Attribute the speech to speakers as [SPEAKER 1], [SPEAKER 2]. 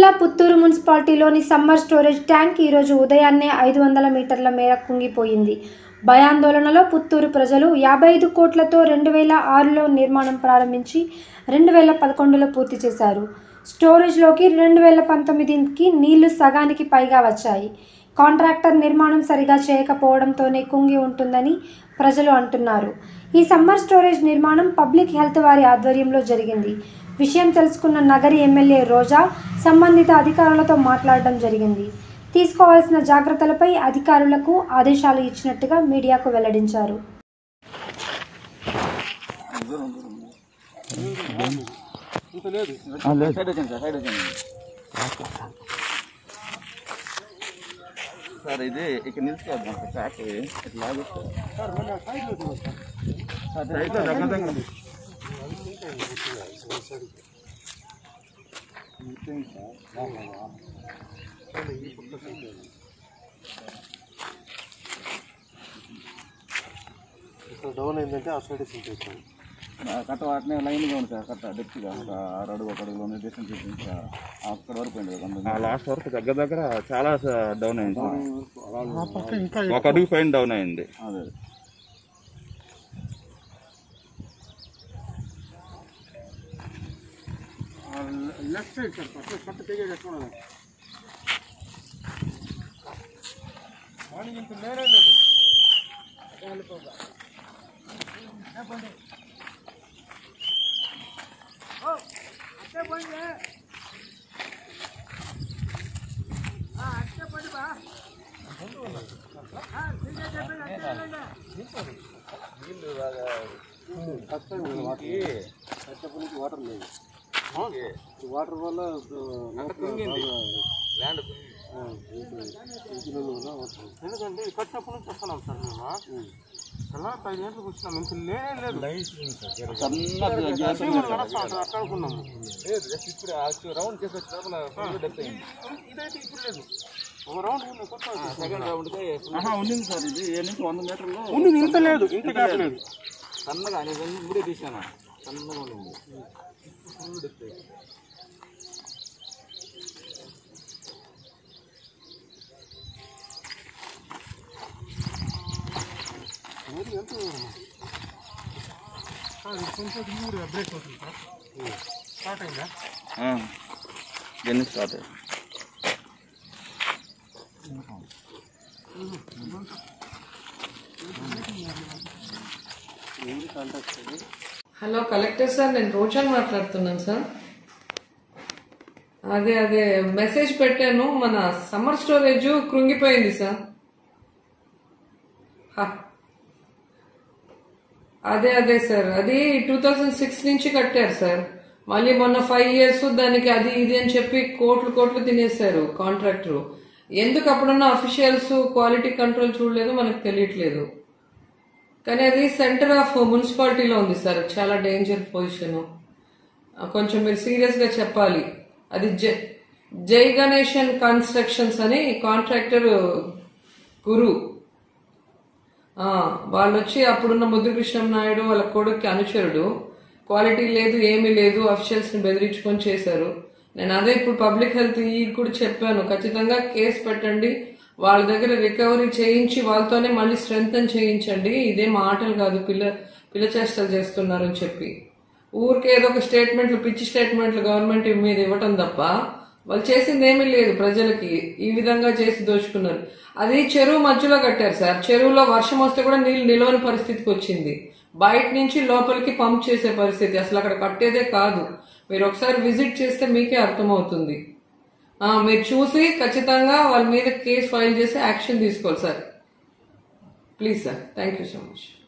[SPEAKER 1] జిల్లా పుత్తూరు మున్సిపాలిటీలోని summer storage tank ఈరోజు ఉదయాన్నే ఐదు వందల మీటర్ల మేర కుంగిపోయింది భయాందోళనలో పుత్తూరు ప్రజలు యాభై ఐదు కోట్లతో రెండు వేల ఆరులో నిర్మాణం ప్రారంభించి రెండు వేల పదకొండులో పూర్తి చేశారు స్టోరేజ్లోకి రెండు వేల పంతొమ్మిదికి నీళ్లు సగానికి పైగా వచ్చాయి కాంట్రాక్టర్ నిర్మాణం సరిగా చేయకపోవడంతోనే కుంగి ఉంటుందని ప్రజలు అంటున్నారు ఈ సమ్మర్ స్టోరేజ్ నిర్మాణం పబ్లిక్ హెల్త్ వారి ఆధ్వర్యంలో జరిగింది విషయం తెలుసుకున్న నగరి ఎమ్మెల్యే రోజా సంబంధిత అధికారులతో మాట్లాడడం జరిగింది తీసుకోవాల్సిన జాగ్రత్తలపై అధికారులకు ఆదేశాలు ఇచ్చినట్టుగా మీడియాకు వెల్లడించారు
[SPEAKER 2] సైడ్ వచ్చాను సార్ సైడ్ వచ్చాను సార్ ఇది ఇక్కడ నిలుచుకోవద్దు సార్ ట్రాక్ ఇట్లా లాగొచ్చు సార్ సైడ్లో దగ్గర దగ్గర
[SPEAKER 3] ఇక్కడ డౌన్ అయిందంటే ఆ సైడ్ సింక్ అవుతుంది
[SPEAKER 2] ఆ కట్ట వాటినే లైన్గా ఉంది సార్ కట్ట డెప్త్గా ఒక ఆరు అడుగు ఒక అడుగులో ఉంది డిస్టెన్స్ చూపించి అక్కడ వరకు పోయింది కదా లాస్ట్ వరకు దగ్గర దగ్గర చాలా డౌన్ అయింది సార్ ఒక అడుగు పైన డౌన్ అయింది అదే
[SPEAKER 3] లెఫ్ట్ సైడ్ సార్ పట్ట పట్ట తెగేది ఎక్కడ మార్నింగ్ ఇంత నేరే లేదు కట్టపనికి వాటర్ లేదు ఈ వాటర్ వల్ల
[SPEAKER 2] ల్యాండ్
[SPEAKER 3] ఎందుకంటే ఈ కట్టినప్పటి నుంచి వస్తున్నాం సార్ మేము ఎలా ఐదు గంటలకు వచ్చినాం ఇంత లేనే లేదు
[SPEAKER 2] సన్నగా గ్యాస్
[SPEAKER 3] మనం నడుస్తాం అక్కడ అక్కడ అనుకున్నాము
[SPEAKER 2] ఇప్పుడు రౌండ్ చేసి వచ్చి డెప్త్ అయింది
[SPEAKER 3] ఇదైతే ఇప్పుడు లేదు ఒక రౌండ్ ఉంది కొత్త
[SPEAKER 2] సెకండ్ రౌండ్కి ఉండింది సార్ ఇది ఏ నుంచి వంద మీటర్లో
[SPEAKER 3] ఉంది ఇంత లేదు ఇంత గ్యాప్ లేదు
[SPEAKER 2] సన్నగా నేను ఇప్పుడే తీసాను సన్నగా ఉండింది ఫుల్ డెప్త్
[SPEAKER 3] ఊరు ఎంత సార్ ఇది కొంచెం ఊరు బ్రేక్ అవుతుంది సార్ స్టార్ట్ అయిందా
[SPEAKER 2] ఎన్ని స్టార్ట్
[SPEAKER 3] ఊరు కాంటాక్ట్ అది
[SPEAKER 4] హలో కలెక్టర్ సార్ నేను రోజాన్ మాట్లాడుతున్నాను సార్ అదే అదే మెసేజ్ పెట్టాను మన సమ్మర్ స్టోరేజ్ కృంగిపోయింది సార్ హ. అదే అదే సార్ అది టూ థౌజండ్ సిక్స్ నుంచి కట్టారు సార్ మళ్ళీ మొన్న ఫైవ్ ఇయర్స్ దానికి అది ఇది అని చెప్పి కోట్లు కోట్లు తినేశారు కాంట్రాక్టర్ ఎందుకు అప్పుడున్న అఫీషియల్స్ క్వాలిటీ కంట్రోల్ చూడలేదు మనకు తెలియట్లేదు కానీ అది సెంటర్ ఆఫ్ మున్సిపాలిటీలో ఉంది సార్ చాలా డేంజర్ పొజిషన్ కొంచెం మీరు సీరియస్ గా చెప్పాలి అది జై జై గణేషన్ కన్స్ట్రక్షన్స్ అని కాంట్రాక్టర్ గురు ఆ, వాళ్ళు వచ్చి అప్పుడున్న ముద్దుకృష్ణం నాయుడు వాళ్ళ కొడుక్కి అనుచరుడు క్వాలిటీ లేదు ఏమీ లేదు అఫీషియల్స్ ని బెదిరించుకొని చేశారు నేను అదే ఇప్పుడు పబ్లిక్ హెల్త్ ఈ కూడా చెప్పాను ఖచ్చితంగా కేసు పెట్టండి వాళ్ళ దగ్గర రికవరీ చేయించి వాళ్ళతోనే మళ్ళీ స్ట్రెంగ్ చేయించండి ఇదే మాటలు కాదు పిల్ల పిల్ల చేష్టలు చేస్తున్నారని చెప్పి ఊరికే ఏదో ఒక స్టేట్మెంట్లు పిచ్చి స్టేట్మెంట్లు గవర్నమెంట్ మీద ఇవ్వటం తప్ప వాళ్ళు చేసింది ఏమీ లేదు ప్రజలకి ఈ విధంగా చేసి దోచుకున్నారు అది చెరువు మధ్యలో కట్టారు సార్ చెరువులో వర్షం వస్తే కూడా నీళ్ళు నిలవని పరిస్థితికి వచ్చింది బయట నుంచి లోపలికి పంప్ చేసే పరిస్థితి అసలు అక్కడ కట్టేదే కాదు మీరు ఒకసారి విజిట్ చేస్తే మీకే అర్థమవుతుంది ఆ, మీరు చూసి ఖచ్చితంగా వాళ్ళ మీద కేసు ఫైల్ చేసి యాక్షన్ తీసుకోవాలి sir please sir thank you so much